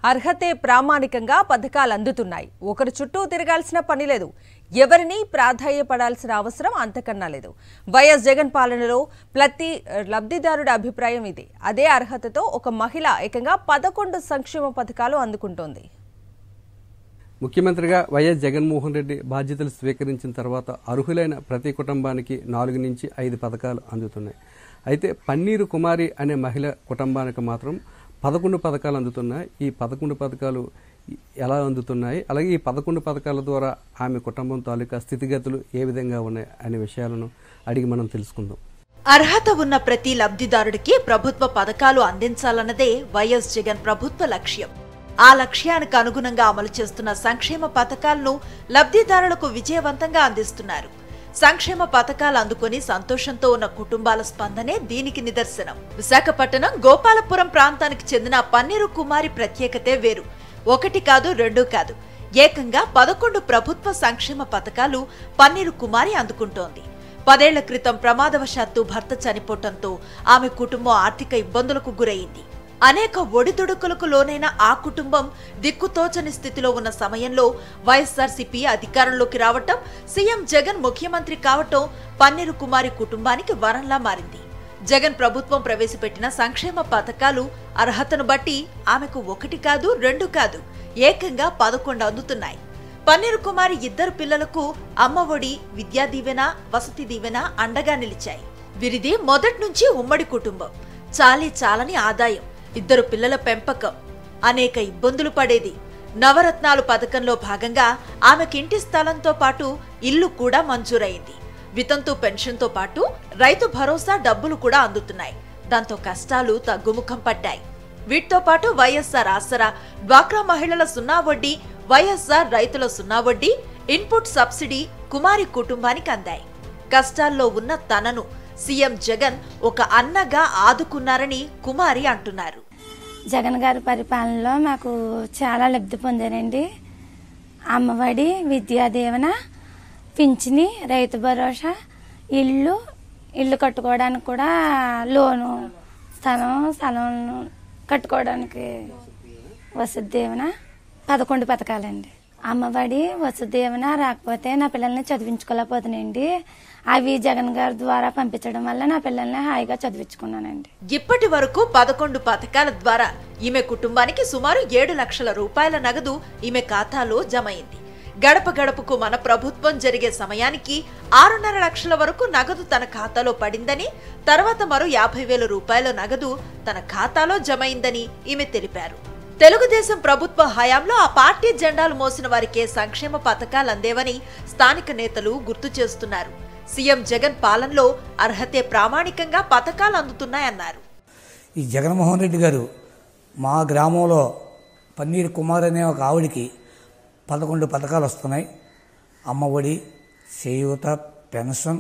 అర్హతే ప్రామాణికంగా పథకాలు అందుతున్నాయి ఒకరి చుట్టూ తిరగాల్సిన పని లేదు ఎవరిని ప్రాధాన్యపడాల్సిన అవసరం అంతకన్నా లేదు వైఎస్ జగన్ పాలనలో ప్రతి లబ్ధిదారుడి అభిప్రాయం ఇది అదే అర్హతతో ఒక మహిళ ఏకంగా పదకొండు సంక్షేమ పథకాలు అందుకుంటోంది ముఖ్యమంత్రిగా వైఎస్ జగన్మోహన్ రెడ్డి బాధ్యతలు స్వీకరించిన తర్వాత అర్హులైన ప్రతి కుటుంబానికి నాలుగు నుంచి ఐదు పథకాలు అందుతున్నాయి అయితే పన్నీరు కుమారి అనే మహిళ కుటుంబానికి మాత్రం పదకొండు పథకాలు అందుతున్నాయి ఈ పదకొండు పథకాలు ఎలా అందుతున్నాయి అలాగే ఈ పదకొండు పథకాల ద్వారా ఆమె కుటుంబం తాలూకా స్థితిగతులు ఏ విధంగా ఉన్నాయి అనే విషయాలను అడిగి మనం తెలుసుకుందాం అర్హత ఉన్న ప్రతి లబ్ధిదారుడికి ప్రభుత్వ పథకాలు అందించాలన్నదే వైఎస్ జగన్ ప్రభుత్వ లక్ష్యం ఆ లక్ష్యానికి అనుగుణంగా అమలు చేస్తున్న సంక్షేమ పథకాలను లబ్ధిదారులకు విజయవంతంగా అందిస్తున్నారు సంక్షేమ పథకాలు అందుకొని సంతోషంతో ఉన్న కుటుంబాల స్పందనే దీనికి నిదర్శనం విశాఖపట్నం గోపాలపురం ప్రాంతానికి చెందిన పన్నీరు కుమారి ప్రత్యేకతే వేరు ఒకటి కాదు రెండు కాదు ఏకంగా పదకొండు ప్రభుత్వ సంక్షేమ పథకాలు పన్నీరు కుమారి అందుకుంటోంది పదేళ్ల క్రితం ప్రమాదవశాత్తు భర్త చనిపోవటంతో ఆమె కుటుంబం ఆర్థిక ఇబ్బందులకు గురైంది అనేక ఒడిదుడుకులకు లోనైన ఆ కుటుంబం దిక్కుతోచని స్థితిలో ఉన్న సమయంలో వైఎస్ఆర్సీపీ అధికారంలోకి రావటం సీఎం జగన్ ముఖ్యమంత్రి కావటం పన్నీరు కుమారి కుటుంబానికి వరంలా మారింది జగన్ ప్రభుత్వం ప్రవేశపెట్టిన సంక్షేమ పథకాలు అర్హతను బట్టి ఆమెకు ఒకటి కాదు రెండు కాదు ఏకంగా పదకొండు అందుతున్నాయి పన్నీరు కుమారి ఇద్దరు పిల్లలకు అమ్మఒడి విద్యా దీవెన వసతి దీవెన అండగా నిలిచాయి వీరిది మొదటి నుంచి ఉమ్మడి కుటుంబం చాలీ చాలని ఆదాయం ఇద్దరు పిల్లల పెంపకం అనేక ఇబ్బందులు పడేది నవరత్నాలు పథకంలో భాగంగా ఆమెకి ఇంటి స్థలంతో పాటు ఇల్లు కూడా మంజూరైంది వితంతు పెన్షన్తో పాటు రైతు భరోసా డబ్బులు కూడా అందుతున్నాయి దాంతో కష్టాలు తగ్గుముఖం పట్టాయి వీటితో పాటు వైఎస్ఆర్ ఆసరా డ్వాక్రా మహిళల సున్నా వడ్డీ వైఎస్ఆర్ రైతుల సున్నా వడ్డీ ఇన్పుట్ సబ్సిడీ కుమారి కుటుంబానికి అందాయి కష్టాల్లో ఉన్న తనను సీఎం జగన్ ఒక అన్నగా ఆదుకున్నారని కుమారి అంటున్నారు జగన్ గారి పరిపాలనలో మాకు చాలా లబ్ధి పొందానండి అమ్మఒడి విద్యా దీవెన పింఛని రైతు భరోసా ఇల్లు ఇల్లు కట్టుకోవడానికి కూడా లోను స్థలం స్థలం కట్టుకోవడానికి వసతి దీవెన పదకొండు పథకాలండి అమ్మఒడి వసతి దీవెన రాకపోతే నా పిల్లల్ని చదివించుకోలేకపోతున్నాయండి అవి జగన్ గారి ద్వారా పంపించడం వల్ల నా పిల్లల్ని హాయిగా చదివించుకున్నానండి ఇప్పటి వరకు పదకొండు పథకాల ద్వారా ఈమె కుటుంబానికి సుమారు ఏడు లక్షల రూపాయల నగదు ఈమె ఖాతాలో జమైంది గడప గడపకు మన ప్రభుత్వం జరిగే సమయానికి ఆరున్నర లక్షల వరకు నగదు తన ఖాతాలో పడిందని తర్వాత మరో యాభై వేల రూపాయల నగదు తన ఖాతాలో జమైందని ఈమె తెలిపారు తెలుగుదేశం ప్రభుత్వ హయాంలో ఆ పార్టీ జెండాలు మోసిన వారికే సంక్షేమ పథకాలు అందేవని స్థానిక నేతలు గుర్తు చేస్తున్నారు సీఎం జగన్ పాలనలో అర్హతే ప్రామాణికంగా పథకాలు అందుతున్నాయన్నారు ఈ జగన్మోహన్ రెడ్డి గారు మా గ్రామంలో పన్నీర్ కుమార్ అనే ఒక ఆవిడికి పదకొండు పథకాలు వస్తున్నాయి అమ్మఒడి చేయూత పెన్షన్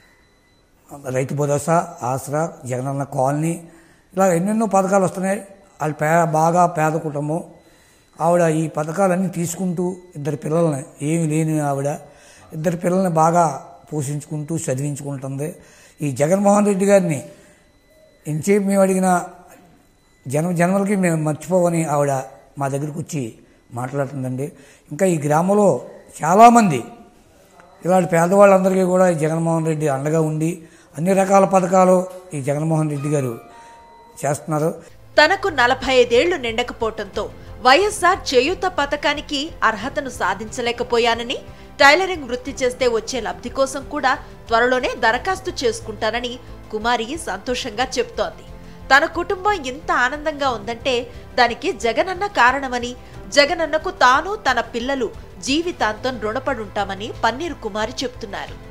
రైతు భరోసా ఆసరా జగనన్న కాలనీ ఇలా ఎన్నెన్నో పథకాలు వస్తున్నాయి వాళ్ళు పే బాగా పేద కుటుంబం ఆవిడ ఈ పథకాలన్నీ తీసుకుంటూ ఇద్దరు పిల్లల్ని ఏమి లేని ఆవిడ ఇద్దరు పిల్లల్ని బాగా పోషించుకుంటూ చదివించుకుంటుంది ఈ జగన్మోహన్ రెడ్డి గారిని ఎంతసేపు మేము అడిగిన జన్మ జన్మలకి మేము మర్చిపోవని ఆవిడ మా దగ్గరికి వచ్చి మాట్లాడుతుందండి ఇంకా ఈ గ్రామంలో చాలామంది ఇలాంటి పేదవాళ్ళందరికీ కూడా ఈ జగన్మోహన్ రెడ్డి అండగా ఉండి అన్ని రకాల పథకాలు ఈ జగన్మోహన్ రెడ్డి గారు చేస్తున్నారు తనకు నలభై ఐదేళ్లు నిండకపోవటంతో వైఎస్ఆర్ చేయూత పథకానికి అర్హతను సాధించలేకపోయానని టైలరింగ్ వృత్తి చేస్తే వచ్చే లబ్ధి కోసం కూడా త్వరలోనే దరఖాస్తు చేసుకుంటానని కుమారి సంతోషంగా చెప్తోంది తన కుటుంబం ఇంత ఆనందంగా ఉందంటే దానికి జగనన్న కారణమని జగనన్నకు తాను తన పిల్లలు జీవితాంతం రుణపడుంటామని పన్నీరు కుమారి చెప్తున్నారు